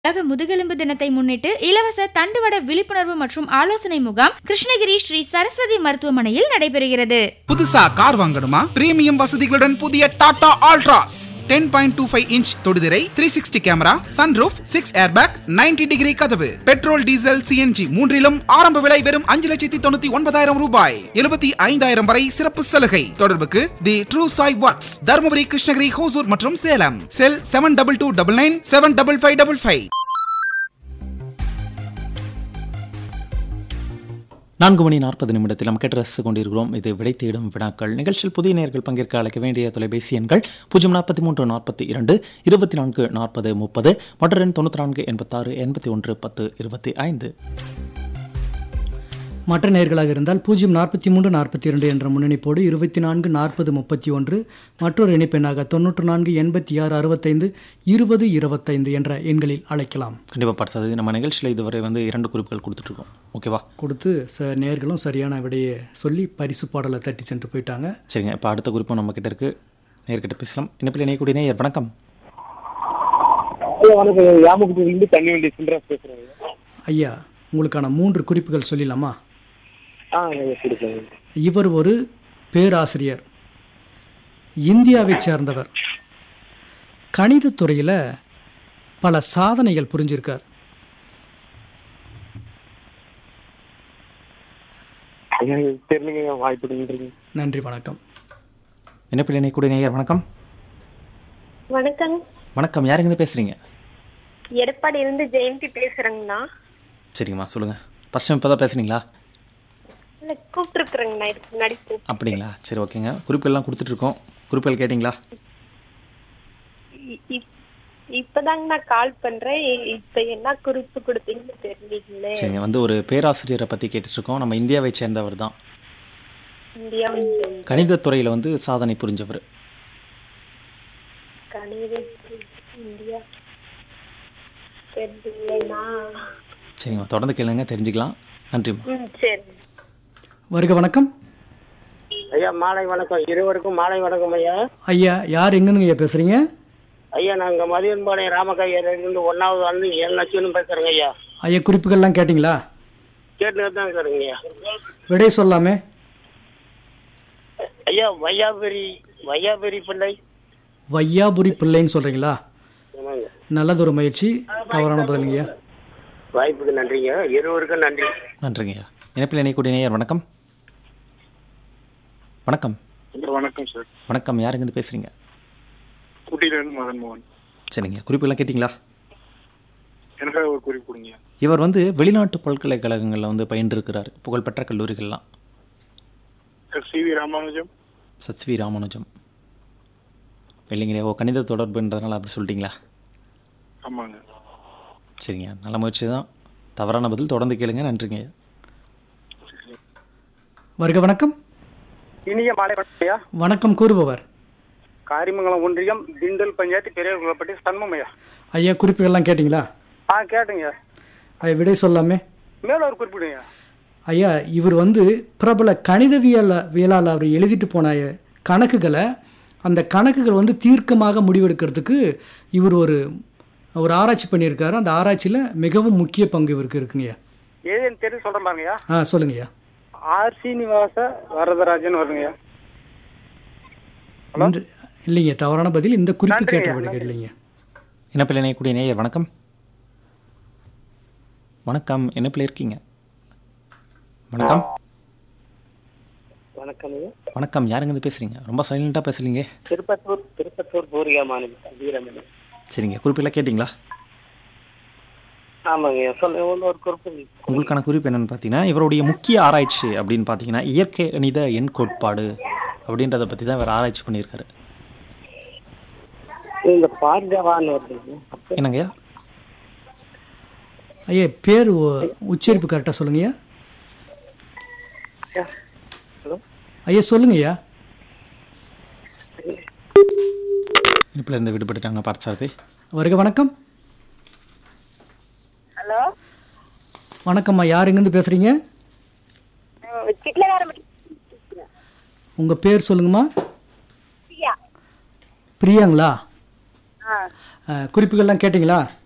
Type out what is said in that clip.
உலக முதுகெலும்பு தினத்தை முன்னிட்டு இலவச தண்டுவட விழிப்புணர்வு மற்றும் ஆலோசனை முகாம் கிருஷ்ணகிரி ஸ்ரீ சரஸ்வதி மருத்துவமனையில் நடைபெறுகிறது புதுசா கார் வாங்கணுமா பிரீமியம் வசதிகளுடன் புதிய Tata Altroz ten point two five inch தொடுதிரை three sixty camera sunroof six airbag 90 degree கதவு பெட்ரோல் டீசல் சிஎன்ஜி மூன்றிலும் ஆரம்ப விலை வெறும் அஞ்சு லட்சத்தி தொண்ணூத்தி ஒன்பதாயிரம் ரூபாய் எழுபத்தி ஐந்தாயிரம் வரை சிறப்பு சலுகை தொடர்புக்கு the true Sai works Dharmapuri Krishnagiri Hosur மற்றும் Salem cell seven double two double nine seven double five double five நான்கு மணி நாற்பது நிமிடத்தில் நாம் கேட்டு ரசித்துக் கொண்டிருக்கிறோம் இது விடை தேடும் வினாக்கள் நிகழ்ச்சியில் புதிய நேர்கள் பங்கேற்க அழைக்க வேண்டிய தொலைபேசி எண்கள் பூஜ்ஜியம் நாற்பத்தி மூன்று நாற்பத்தி இரண்டு இருபத்தி நான்கு நாற்பது முப்பது மற்ற எண் தொண்ணூற்றி நான்கு எண்பத்தாறு எண்பத்தி ஒன்று பத்து இருபத்தி ஐந்து மற்ற நேர்களாக இருந்தால் பூஜ்ஜியம் நாற்பத்தி மூன்று நாற்பத்தி இரண்டு என்ற முன்னணிப்போடு இருபத்தி நான்கு நாற்பது முப்பத்தி ஒன்று மற்றொரு இணைப்பெண்ணாக தொண்ணூற்று நான்கு எண்பத்தி ஆறு அறுபத்தைந்து இருபது இருபத்தைந்து என்ற எண்களில் அழைக்கலாம் கண்டிப்பாக பார்த்தது நம்ம நிகழ்ச்சியில் இதுவரை வந்து இரண்டு குறிப்புகள் கொடுத்துட்ருக்கோம் ஓகேவா கொடுத்து ச நேர்களும் சரியான விடையை சொல்லி பரிசு பாடலை தட்டி சென்று போயிட்டாங்க சரிங்க இப்போ அடுத்த குறிப்பும் நம்ம கிட்ட இருக்கு நேர்கிட்ட பேசலாம் இணைப்பில் இணையக்கூடிய நேயர் வணக்கம் ஐயா வணக்கம் யாமக்குடியிலிருந்து தண்ணி வண்டி சின்ராஸ் பேசுறேன் ஐயா உங்களுக்கான மூன்று குறிப்புகள் சொல்லிடலாமா ஆ ஐயா கொடுக்குறேன் இவர் ஒரு பேராசிரியர் இந்தியாவைச் சேர்ந்தவர் கணிதத் துறையில் பல சாதனைகள் புரிஞ்சிருக்கார் ஐயா தெரியலங்க வாய்ப்பு நன்றிங்க நன்றி வணக்கம் இணைப்பில் இணையக்கூடிய நேயர் வணக்கம் வணக்கம் வணக்கம் யாருங்க பேசுகிறீங்க எடப்பாடியிலிருந்து ஜெயந்தி பேசுறேங்கண்ணா சரிங்கம்மா சொல்லுங்கள் ஃபர்ஸ்ட் டைம் இப்போ தான் பேசுகிறீங்களா இல்ல கூப்பிட்டுருக்குறேங்கண்ணா இதுக்கு முன்னாடி கூப்பிட்டு. அப்படிங்களா சரி ஓகேங்க குறிப்புகள்லாம் கொடுத்துட்ருக்கோம் குறிப்புகள் கேட்டிங்களா இ- இப்- இப்பதாங்கண்ணா கால் பண்றேன் இ- இப்ப என்ன குறிப்பு கொடுத்தீங்கன்னு தெரியலீங்களே சரிங்க வந்து ஒரு பேராசிரியரை பற்றி கேட்டுட்ருக்கோம் நம்ம இந்தியாவை சேர்ந்தவர் தான் இந்தியாவில் கணிதத் துறையில் வந்து சாதனை புரிஞ்சவர் கணித இந்தியா தெரியலண்ணா சரிங்கம்மா தொடர்ந்து கேளுங்க தெரிஞ்சுக்கலாம் நன்றிம்மா ம் சரி வருக வணக்கம் ஐயா மாலை வணக்கம் இருவருக்கும் மாலை வணக்கம் ஐயா ஐயா யார் எங்கேருந்து ஐயா பேசுகிறீங்க ஐயா நாங்க மதியன்பாளையம் ராமகையிலிருந்து ஒன்னாவது வந்து ஏழு லட்சம் பேசுறேங்க ஐயா ஐயா குறிப்புகள்லாம் கேட்டிங்களா கேட்டுட்டு தான் இருக்கிறேங்க ஐயா விடை சொல்லாமே ஐயா வையாபெரி வையாபெரி பிள்ளை வையாபுரி பிள்ளைன்னு சொல்கிறீங்களா ஆமாங்க நல்லதொரு முயற்சி தவறான பதிலுங்கய்யா வாய்ப்புக்கு நன்றிங்க இருவருக்கும் நன்றி நன்றிங்கய்யா இணைப்பில் இணையக்கூடிய நேயர் வணக்கம் வணக்கம் வணக்கம் சார் வணக்கம் யாருங்க பேசுகிறீங்க குட்டியிலிருந்து மதன் மோகன் சரிங்க குறிப்புகள்லாம் கேட்டிங்களா எனக்காக ஒரு குறிப்பு கொடுங்க இவர் வந்து வெளிநாட்டு பல்கலைக்கழகங்களில் வந்து பயின்றிருக்கிறார் புகழ்பெற்ற கல்லூரிகள்லாம் சி வி ராமானுஜம் சத்ஸ்வி ராமானுஜம் இல்லைங்களே ஓ கணித தொடர்புன்றதுனால அப்படி சொல்லிட்டீங்களா ஆமாங்க சரிங்க நல்ல முயற்சி தான் தவறான பதில் தொடர்ந்து கேளுங்க நன்றிங்க வருக வணக்கம் இனிய மாலை வணக்கம் ஐயா வணக்கம் கூறுபவர் காரிமங்கலம் ஒன்றியம் திண்டல் பஞ்சாயத்து பெரிய குளப்பட்டி சண்முகம் ஐயா ஐயா குறிப்புகள்லாம் கேட்டிங்களா ஆ கேட்டுங்க ஐயா விடை சொல்லாமே மேல ஒரு குறிப்பிடுங்க ஐயா இவர் வந்து பிரபல கணிதவியல வியலால் அவர் எழுதிட்டு போன கணக்குகளை அந்த கணக்குகள் வந்து தீர்க்கமாக முடிவெடுக்கிறதுக்கு இவர் ஒரு ஒரு ஆராய்ச்சி பண்ணியிருக்காரு அந்த ஆராய்ச்சியில் மிகவும் முக்கிய பங்கு இவருக்கு இருக்குங்கய்யா ஏதேன்னு தெரிஞ்சு சொல்றேன் பாருங்கய்யா ஆ சொல்லுங்கய்யா ஆர் சீனிவாச வரதராஜன் வருங்கய்யா இன்று- இல்லைங்க தவறான பதில் இந்த குறிப்பு நன்றிங்க, கேட்ட நன்றி. இல்லைங்க இணைப்பில் இணையக்கூடிய நேயர் வணக்கம் வணக்கம் இணைப்பில் இருக்கீங்க வணக்கம் வணக்கம் ஐயா வணக்கம் யாருங்க பேசுகிறீங்க ரொம்ப சைலண்ட்டாக பேசுறீங்க திருப்பத்தூர் திருப்பத்தூர் பூரியா மாநிலம் வீரமணி சரிங்க குறிப்பெல்லாம் கேட்டிங்களா ஆமாங்க ஐயா சொல்லுங்க ஒன்று ஒரு குறிப்பு உங்களுக்கான குறிப்பு என்னன்னு பார்த்தீங்கன்னா இவருடைய முக்கிய ஆராய்ச்சி அப்படின்னு பார்த்தீங்கன்னா இயற்கை கணித எண் கோட்பாடு அப்படின்றத பற்றி தான் இவர் ஆராய்ச்சி பண்ணியிருக்காரு இந்த பார்கவான்னு வருதுங்க என்னங்கய்யா ஐயா பேர் உ- உச்சரிப்பு கரெக்டாக சொல்லுங்கய்யா ஹலோ ஐயா சொல்லுங்கய்யா இனிப்பில் இருந்து விடுபட்டுட்டாங்க பார்த்தாரதி வருக வணக்கம் ஹலோ வணக்கம்மா யார் எங்கேருந்து பேசுகிறீங்க சிட்லகாரம் உங்கள் பேர் சொல்லுங்கம்மா பிரியா பிரியாங்களா ஆ அஹ், குறிப்புகள்லாம் கேட்டிங்களா